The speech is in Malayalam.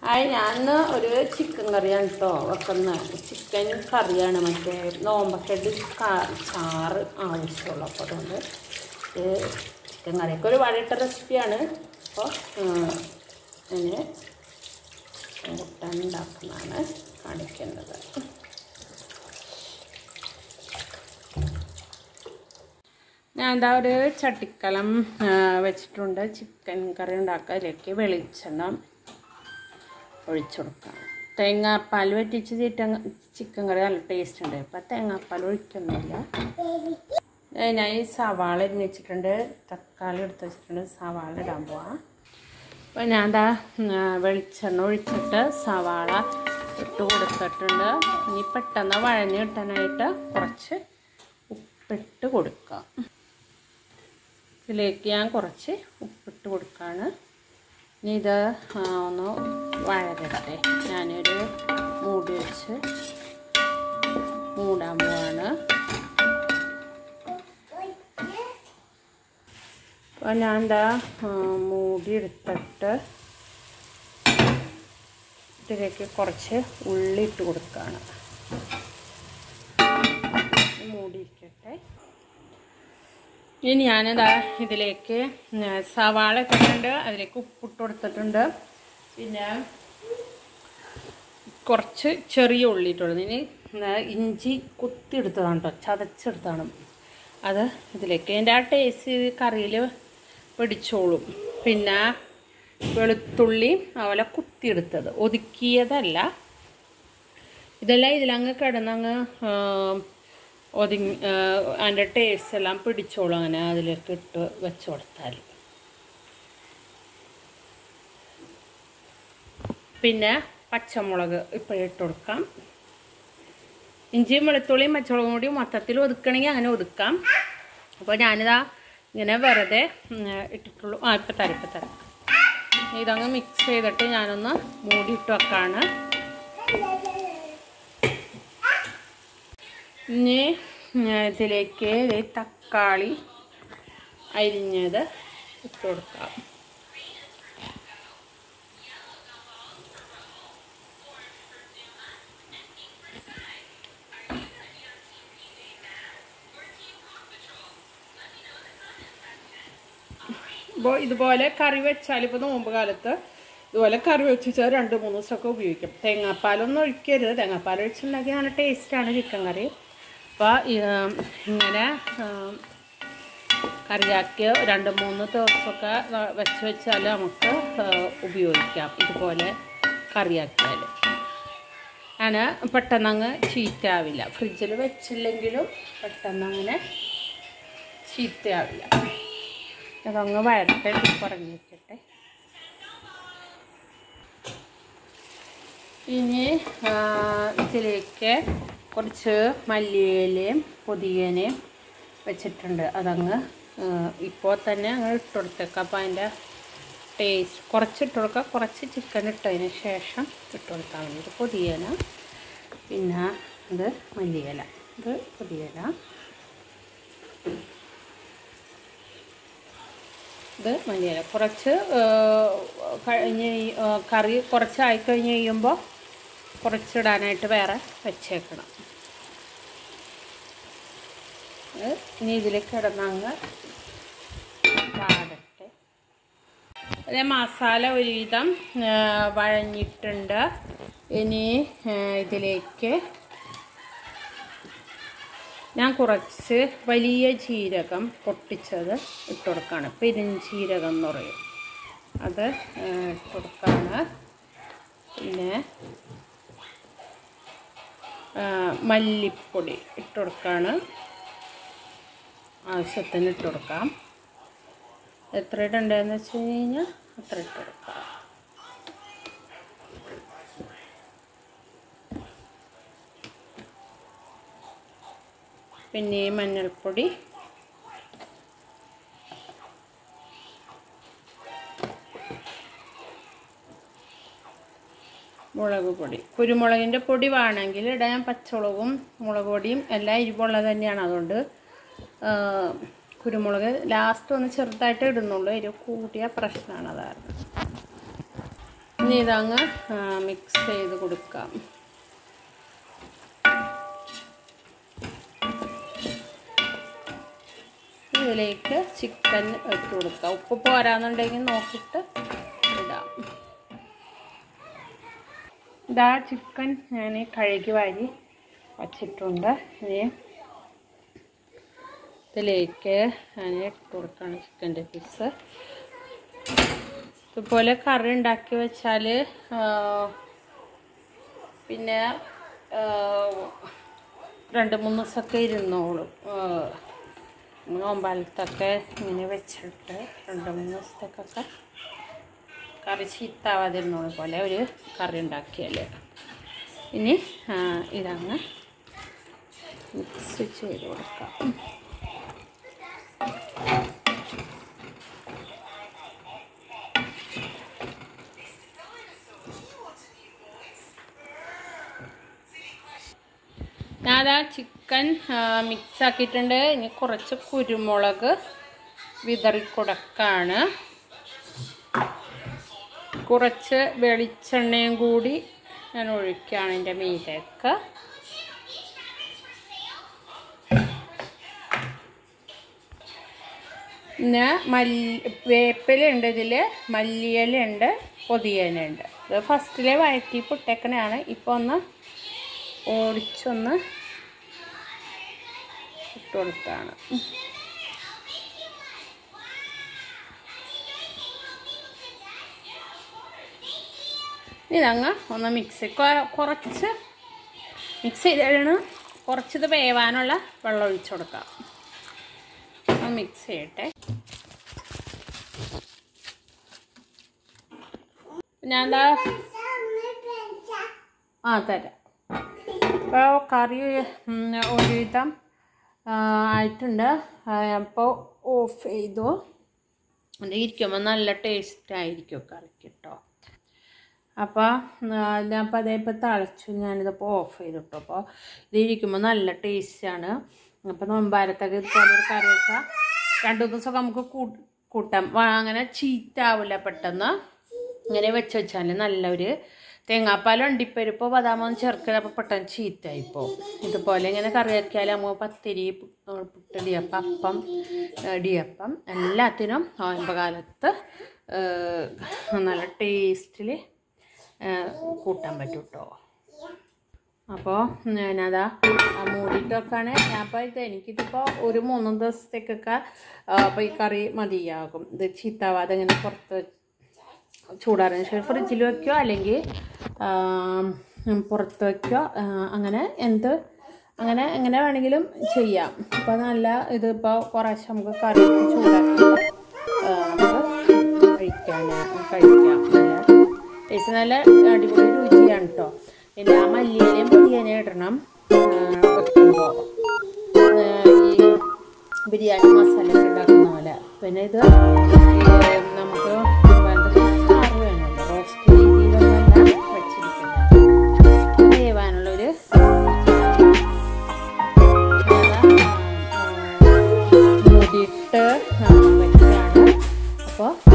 ഹായ് ഞാൻ ഒരു ചിക്കൻ കറിയാണ് കേട്ടോ വെക്കുന്നത് ചിക്കൻ കറിയാണ് മറ്റേ നോമ്പൊക്കെയിട്ട് ചാറ് ആവശ്യമുള്ളൂ അപ്പോൾ അതുകൊണ്ട് ഇത് ചിക്കൻ കറിയൊക്കെ ഒരു വഴയിട്ട റെസിപ്പിയാണ് അപ്പോൾ ഞാൻ മുട്ട ഉണ്ടാക്കുന്നതാണ് കാണിക്കുന്നത് ഞാൻ എന്താ ഒരു ചട്ടിക്കലം ആ, വെച്ചിട്ടുണ്ട് ചിക്കൻ കറി ഉണ്ടാക്കുക അതിലേക്ക് വെളിച്ചെണ്ണ ഒഴിച്ചു കൊടുക്കാം തേങ്ങാപ്പാൽ വറ്റിച്ച് ചിക്കൻ ചിക്കൻ കറി നല്ല ടേസ്റ്റ് ഉണ്ട് ഇപ്പം തേങ്ങാപ്പാൽ ഒഴിക്കുന്നില്ല ഏ, ഞാൻ ഈ സവാള അരിഞ്ഞ് വെച്ചിട്ടുണ്ട് തക്കാളി എടുത്ത് വെച്ചിട്ടുണ്ട് സവാള ഇടാൻ പോവാം അപ്പോൾ ഞാൻ എന്താ വെളിച്ചെണ്ണ ഒഴിച്ചിട്ട് സവാള ഇട്ട് കൊടുത്തിട്ടുണ്ട് ഇനി പെട്ടെന്ന് വഴഞ്ഞ് കിട്ടാനായിട്ട് കുറച്ച് ഉപ്പിട്ട് കൊടുക്കാം ഇതിലേക്ക് ഞാൻ കുറച്ച് ഉപ്പിട്ട് കൊടുക്കുകയാണ് ഇനി ഇത് ആ, ഒന്ന് വഴരട്ടെ ഞാനൊരു മൂടി വെച്ച് മൂടാൻ പോവാണ് അപ്പോൾ ഞാൻ എന്താ ആ, മൂടി എടുത്തിട്ട് ഇതിലേക്ക് കുറച്ച് ഉള്ളി ഇട്ട് കൊടുക്കുകയാണ് മൂടി ഇരിക്കട്ടെ ഇനി ഞാനിതാ ഇതിലേക്ക് സവാള ഇട്ടിട്ടുണ്ട് അതിലേക്ക് ഉപ്പിട്ട് കൊടുത്തിട്ടുണ്ട് പിന്നെ കുറച്ച് ചെറിയ ഉള്ളി ഇട്ടുള്ളത് ഇനി ഇഞ്ചി കുത്തിയെടുത്തതാണ് കേട്ടോ ചതച്ചെടുത്താണ് അത് ഇതിലേക്ക് എൻ്റെ ആ ടേസ്റ്റ് കറിയിൽ പിടിച്ചോളും പിന്നെ വെളുത്തുള്ളി അതുപോലെ കുത്തിയെടുത്തത് ഒതുക്കിയതല്ല ഇതെല്ലാം ഇതിലങ്ങ് കിടന്നങ്ങ് ഒതുങ്ങി അതിൻ്റെ ടേസ്റ്റ് എല്ലാം പിടിച്ചോളും അങ്ങനെ അതിലേക്ക് ഇട്ട് വെച്ച് കൊടുത്താൽ പിന്നെ പച്ചമുളക് ഇപ്പോഴും ഇട്ട് കൊടുക്കാം ഇഞ്ചിയും വെളുത്തുള്ളിയും പച്ചമുളകും കൂടി മൊത്തത്തിൽ ഒതുക്കണമെങ്കിൽ അങ്ങനെ ഒതുക്കാം അപ്പോൾ ഞാനിതാ ഇങ്ങനെ വെറുതെ ഉം, ഇട്ടിട്ടുള്ളൂ ആ ഇപ്പം തരാം ഇപ്പം തരാം ഇതങ്ങ് മിക്സ് ചെയ്തിട്ട് ഞാനൊന്ന് മൂടിയിട്ട് വെക്കാണ് ഇനി ഞാൻ ഇതിലേക്ക് ദേ തക്കാളി അരിഞ്ഞത് ഇട്ട് കൊടുക്കാം ഇപ്പോൾ ഇതുപോലെ കറി വെച്ചാൽ ഇപ്പോൾ നോമ്പ് കാലത്ത് ഇതുപോലെ കറി വെച്ച് വെച്ചാൽ രണ്ട് മൂന്ന് ദിവസമൊക്കെ ഉപയോഗിക്കും തേങ്ങാപ്പാലൊന്നും ഒഴിക്കരുത് തേങ്ങാപ്പാൽ ഒഴിച്ചുണ്ടാക്കിയ നല്ല ടേസ്റ്റാണ് ചിക്കൻ കറി അപ്പോൾ ഇങ്ങനെ ഉം, കറിയാക്കി രണ്ട് മൂന്ന് ദിവസമൊക്കെ വ- വെച്ച് വെച്ചാൽ നമുക്ക് ആ, ഉപയോഗിക്കാം ഇതുപോലെ കറിയാക്കിയാൽ ഞാൻ പെട്ടെന്നങ്ങ് ചീത്തയാവില്ല ഫ്രിഡ്ജിൽ വെച്ചില്ലെങ്കിലും പെട്ടെന്നങ്ങനെ ചീത്തയാവില്ല അതങ്ങ് വരട്ടെ കുറഞ്ഞ് വെക്കട്ടെ ഇനി ആ, ഇതിലേക്ക് കുറച്ച് മല്ലിയിലയും പുതിയനയും വെച്ചിട്ടുണ്ട് അതങ്ങ് ആ, ഇപ്പോൾ തന്നെ അങ്ങ് ഇട്ട് കൊടുത്തേക്കാം അപ്പോൾ അതിൻ്റെ ടേസ്റ്റ് കുറച്ച് ഇട്ട് കൊടുക്കുക കുറച്ച് ചിക്കൻ ഇട്ടതിന് ശേഷം ഇട്ട് കൊടുത്താൽ മതി ഇത് പുതിയന പിന്നെ ഇത് മല്ലിയില ഇത് പുതിയന ഇത് മല്ലിയില കുറച്ച് ആ, കഴിഞ്ഞ് ഈ- ആ, കറി കുറച്ചായി കഴിഞ്ഞ് കഴിയുമ്പോൾ കുറച്ചിടാനായിട്ട് വേറെ വെച്ചേക്കണം ഇത് ഇനി ഇതിൽ കിടന്നങ്ങ് പാടട്ടെ അതേ മസാല ഒരുവിധം ആ, വഴഞ്ഞിട്ടുണ്ട് ഇനി ആ, ഇതിലേക്ക് ഞാൻ കുറച്ച് വലിയ ജീരകം പൊട്ടിച്ചത് ഇട്ട് കൊടുക്കുകയാണ് പെരുംജീരകം എന്ന് പറയും അത് ആ, ഇട്ട് കൊടുക്കുകയാണ് പിന്നെ ആ, മല്ലിപ്പൊടി ഇട്ട് കൊടുക്കുകയാണ് ആവശ്യത്തിന് ഇട്ട് കൊടുക്കാം എത്ര ഇടണ്ടെന്ന് വെച്ച് കഴിഞ്ഞാൽ അത്ര ഇട്ട് കൊടുക്കാം പിന്നെ മഞ്ഞൾപ്പൊടി മുളക് പൊടി കുരുമുളകിൻ്റെ പൊടി വേണമെങ്കിൽ ഇടാൻ പച്ചമുളകും മുളക് പൊടിയും എല്ലാം എരിവുള്ളത് തന്നെയാണ് അതുകൊണ്ട് ആ, കുരുമുളക് ലാസ്റ്റ് ഒന്ന് ചെറുതായിട്ട് ഇടുന്നുള്ളൂ എരിവ് കൂട്ടിയ പ്രശ്നമാണ് അതായിരുന്നു ഇനി ഇതങ്ങ് മിക്സ് ചെയ്ത് കൊടുക്കാം ഇതിലേക്ക് ചിക്കൻ ഇട്ട് കൊടുക്കാം ഉപ്പ് പോരാന്നുണ്ടെങ്കിൽ നോക്കിയിട്ട് ഇടാം ഇതാ ചിക്കൻ ഞാൻ കഴുകി വാരി വച്ചിട്ടുണ്ട് ഇനി ഇതിലേക്ക് ഞാൻ ഇട്ട് കൊടുക്കുകയാണ് ചിക്കൻ്റെ പീസ് ഇതുപോലെ കറി ഉണ്ടാക്കി വെച്ചാൽ പിന്നെ ആ, രണ്ട് മൂന്ന് ദിവസമൊക്കെ ഇരുന്നോളും ആ, നോമ്പാലത്തൊക്കെ ഇങ്ങനെ വെച്ചിട്ട് രണ്ട് മൂന്ന് ദിവസത്തേക്കൊക്കെ കറി ചീത്താവാതിരുന്നോളെ പോലെ ഒരു കറി ഉണ്ടാക്കിയാൽ ഇനി ആ, ഇതങ്ങ് മിക്സ് ചെയ്ത് കൊടുക്കാം ഞാനതാ ചിക്കൻ മിക്സ് ആക്കിയിട്ടുണ്ട് ഇനി കുറച്ച് കുരുമുളക് വിതറി കൊടുക്കാണ് കുറച്ച് വെളിച്ചെണ്ണയും കൂടി ഞാൻ ഒഴിക്കുകയാണ് എൻ്റെ മീതേക്ക് പിന്നെ മല്ലി വേപ്പിലുണ്ട് ഇതിൽ മല്ലിയിലുണ്ട് പൊതിയലുണ്ട് ഇത് ഫസ്റ്റിലെ വഴറ്റി പുട്ടേക്കണയാണ് ഇപ്പോൾ ഒന്ന് ഓടിച്ചൊന്ന് ഇട്ട് കൊടുത്താണ് ഇതങ്ങ് ഒന്ന് മിക്സ് കുറച്ച് മിക്സ് ചെയ്തിടണം കുറച്ചിത് വേവാനുള്ള വെള്ളം ഒഴിച്ചു കൊടുക്കാം ഒന്ന് മിക്സ് ചെയ്യട്ടെ ഞാൻ എന്താ ആ തരാം ഇപ്പോൾ കറി ഉം, ഒരുവിധം ആ, ആയിട്ടുണ്ട് അപ്പോൾ ഓഫ് ചെയ്തു അത് ഇരിക്കുമ്പോൾ നല്ല ടേസ്റ്റ് ആയിരിക്കും കറിക്ക് കേട്ടോ അപ്പോൾ ഞാനിപ്പോൾ അതേപ്പോൾ തിളച്ചു ഞാനിതിപ്പോൾ ഓഫ് ചെയ്തു കേട്ടോ അപ്പോൾ ഇത് ഇരിക്കുമ്പോൾ നല്ല ടേസ്റ്റാണ് അപ്പോൾ നോമ്പാരത്തൊക്കെ ഇതുപോലെ ഒരു കറി വെച്ചാൽ രണ്ട് മൂന്ന് ദിവസമൊക്കെ നമുക്ക് കൂ- കൂട്ടാം വാ, അങ്ങനെ ചീത്താവില്ല പെട്ടെന്ന് ഇങ്ങനെ വെച്ച് വെച്ചാൽ നല്ലൊരു തേങ്ങാപ്പാൽ അണ്ടിപ്പരിപ്പ് ബദാമൊന്നും ചേർക്കില്ല അപ്പോൾ പെട്ടെന്ന് ചീത്തയായിപ്പോൾ ഇതുപോലെ ഇങ്ങനെ കറി വെക്കിയാൽ നമുക്ക് പത്തിരി പു- പുട്ടിടിയപ്പം അപ്പം ഇടിയപ്പം എല്ലാത്തിനും നോയമ്പ് കാലത്ത് ഏഹ്, നല്ല ടേസ്റ്റിൽ കൂട്ടാൻ പറ്റും കേട്ടോ അപ്പോൾ ഞാനതാ ആ മൂടിയിട്ട് വെക്കാണ് ഞാൻ അപ്പോൾ ഇത് എനിക്കിതിപ്പോൾ ഒരു മൂന്ന് ദിവസത്തേക്കൊക്കെ അപ്പോൾ ഈ കറി മതിയാകും ഇത് ചീത്താവാതെ ഇങ്ങനെ പുറത്ത് ചൂടാറിന് ശേഷം ഫ്രിഡ്ജിൽ വെക്കുകയോ അല്ലെങ്കിൽ പുറത്ത് വെക്കുകയോ ആ, അങ്ങനെ എന്ത് അങ്ങനെ എങ്ങനെ വേണമെങ്കിലും ചെയ്യാം അപ്പോൾ നല്ല ഇതിപ്പോൾ കുറേശ്ശെ നമുക്ക് കറി ചൂടാക്കി ആ, നമുക്ക് കഴിക്കാൻ കഴിക്കാം നല്ല ടേസ്റ്റ് നല്ല അടിപൊളി രുചിയാണ് കേട്ടോ പിന്നെ ആ മല്ലിയിലയും പുതിയനെ ഇടണം വെക്കുമ്പോൾ ഈ ബിരിയാണി മസാല ഒക്കെ ഉണ്ടാക്കുന്ന പോലെ പിന്നെ ഇത് ഈ നമുക്ക് ചാറ് വേണമല്ലോ റോസ്റ്റ് രീതിയിലൊന്നല്ല വെച്ചിരിക്കുന്നത് വേവാനുള്ളൊരു മൂടിയിട്ട് വെക്കുകയാണ് അപ്പോൾ